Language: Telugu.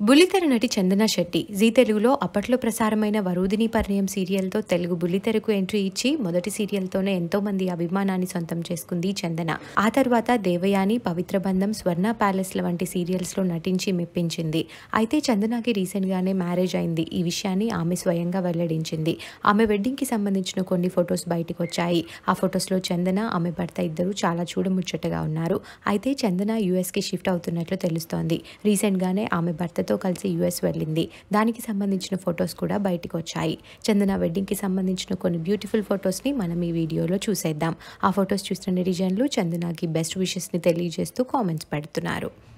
బుల్లితెర నటి చందన శెట్టి జీ తెలుగులో అప్పట్లో ప్రసారమైన వరూదిని పరిణయం సీరియల్తో తెలుగు బుల్లితెరకు ఎంట్రీ ఇచ్చి మొదటి సీరియల్తోనే ఎంతో మంది అభిమానాన్ని సొంతం చేసుకుంది చందన ఆ తర్వాత దేవయాని పవిత్ర బంధం స్వర్ణ ప్యాలెస్ల వంటి సీరియల్స్లో నటించి మెప్పించింది అయితే చందనకి రీసెంట్గానే మ్యారేజ్ అయింది ఈ విషయాన్ని ఆమె స్వయంగా వెల్లడించింది ఆమె వెడ్డింగ్కి సంబంధించిన కొన్ని ఫొటోస్ బయటకు వచ్చాయి ఆ ఫొటోస్లో చందన ఆమె భర్త ఇద్దరు చాలా చూడముచ్చటగా ఉన్నారు అయితే చందన యూఎస్కి షిఫ్ట్ అవుతున్నట్లు తెలుస్తోంది రీసెంట్గానే ఆమె భర్తతో కలిసి యూఎస్ వెళ్ళింది దానికి సంబంధించిన ఫొటోస్ కూడా బయటకు వచ్చాయి చందన వెడ్డింగ్కి సంబంధించిన కొన్ని బ్యూటిఫుల్ ఫొటోస్ని మనం ఈ వీడియోలో చూసేద్దాం ఆ ఫొటోస్ చూసిన నెటిజన్లు చందనకి బెస్ట్ విషెస్ని తెలియజేస్తూ కామెంట్స్ పెడుతున్నారు